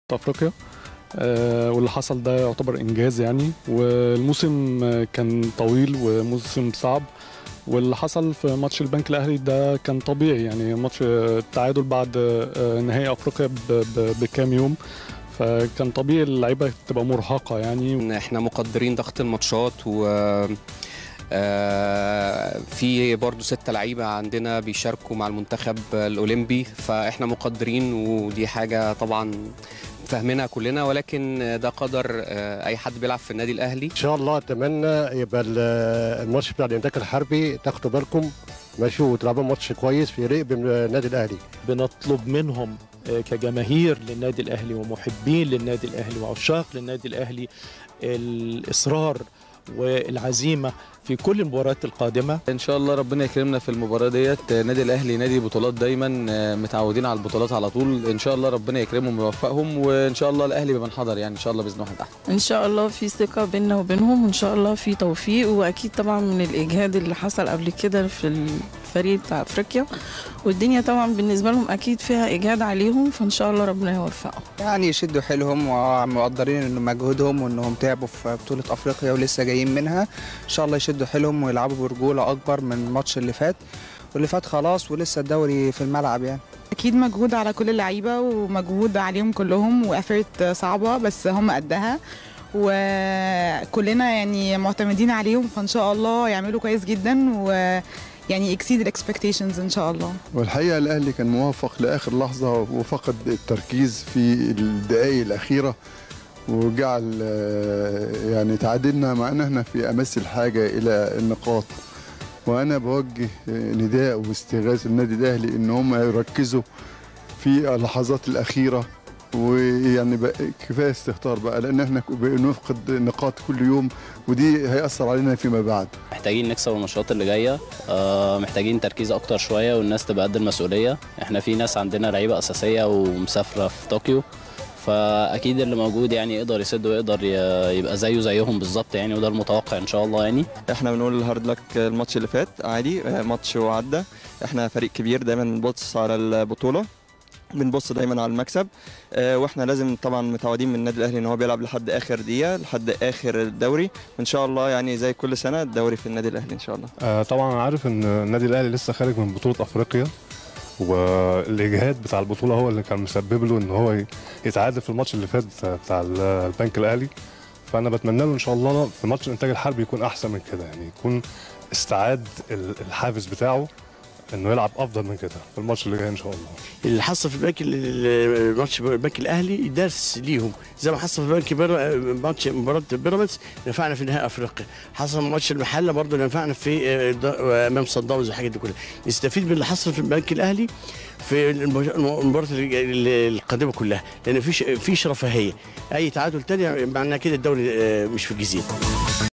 افريقيا آه، واللي حصل ده يعتبر انجاز يعني والموسم آه، كان طويل وموسم صعب واللي حصل في ماتش البنك الاهلي ده كان طبيعي يعني ماتش آه، التعادل بعد آه، نهائي افريقيا ب- ب- بكام يوم فكان طبيعي اللعيبه تبقى مرهقه يعني إن احنا مقدرين ضغط الماتشات و آه، في برضو ستة لعيبة عندنا بيشاركوا مع المنتخب الأولمبي فإحنا مقدرين ودي حاجة طبعا فاهمينها كلنا ولكن ده قدر آه، أي حد بيلعب في النادي الأهلي ان شاء الله اتمنى يبقى ال- الماتش بتاع الانتاج الحربي تاخدوا بالكم ماشي وتلعبوا ماتش كويس في ريق بالنادي الاهلي بنطلب منهم آه، كجماهير للنادي الاهلي ومحبين للنادي الاهلي وعشاق للنادي الاهلي الاصرار والعزيمه في كل المباريات القادمه ان شاء الله ربنا يكرمنا في المباراه ديت نادي الاهلي نادي بطولات دايما آه، متعودين على البطولات على طول ان شاء الله ربنا يكرمهم ويوفقهم وان شاء الله الاهلي بيبقى انحدر يعني ان شاء الله باذن واحد احسن ان شاء الله في ثقه بيننا وبينهم وان شاء الله في توفيق واكيد طبعا من الاجهاد اللي حصل قبل كده في الفريق بتاع افريقيا والدنيا طبعا بالنسبه لهم اكيد فيها اجهاد عليهم فان شاء الله ربنا يوفقهم يعني يشدوا حيلهم ومقدرين ان مجهودهم وانهم تعبوا في بطولة افريقيا ولسه جايين منها ان شاء الله يشدوا حيلهم ويلعبوا برجولة اكبر من الماتش اللي فات واللي فات خلاص ولسه الدوري في الملعب يعني اكيد مجهود على كل اللعيبه ومجهود عليهم كلهم وافرت صعبه بس هم قدها وكلنا يعني معتمدين عليهم فان شاء الله يعملوا كويس جدا و يعني اكسيد الاكسبكتيشنز ان شاء الله والحقيقه الاهلي كان موفق لاخر لحظه وفقد التركيز في الدقائق الاخيره وجعل آه، يعني تعادلنا مع ان احنا في امس الحاجه الى النقاط وانا بوجه آه، نداء واستغاثه النادي الاهلي ان هم يركزوا في اللحظات الاخيره ويعني بقى كفايه استهتار بقى لان احنا بنفقد نقاط كل يوم ودي هيأثر علينا فيما بعد محتاجين نكسب الماتشات اللي جايه آه، محتاجين تركيز اكتر شويه والناس تبقى قد المسؤوليه احنا في ناس عندنا لعيبه اساسيه ومسافره في طوكيو فاكيد اللي موجود يعني يقدر يسد ويقدر ي- يبقى زيه زيهم بالظبط يعني وده المتوقع ان شاء الله يعني احنا بنقول هارد لك الماتش اللي فات عادي آه، ماتش وعدى احنا فريق كبير دايما بنبص على البطوله بنبص دايما على المكسب آه، واحنا لازم طبعا متعودين من النادي الاهلي ان هو بيلعب لحد اخر دقيقه لحد اخر الدوري وان شاء الله يعني زي كل سنه الدوري في النادي الاهلي ان شاء الله آه، طبعا انا عارف ان النادي الاهلي لسه خارج من بطوله افريقيا والاجهاد بتاع البطوله هو اللي كان مسبب له ان هو ي- يتعادل في الماتش اللي فات بتاع ال- البنك الاهلي فانا بتمنى له ان شاء الله في ماتش الانتاج الحربي يكون احسن من كده يعني يكون استعاد ال- الحافز بتاعه انه يلعب افضل من كده في الماتش اللي جاي ان شاء الله اللي حصل في البنك ال- ماتش البنك الاهلي درس ليهم زي ما حصل في بنك بير... ماتش مباراه بيراميدز نفعنا في نهائي افريقيا حصل ماتش المحله برضه نفعنا في آه، د- آه، امام صن داونز والحاجات دي كلها نستفيد من اللي حصل في البنك الاهلي في المج- المباراه ال- ال- القادمه كلها لان فيش فيش رفاهيه اي تعادل تاني معناه كده الدوري آه، مش في الجزيره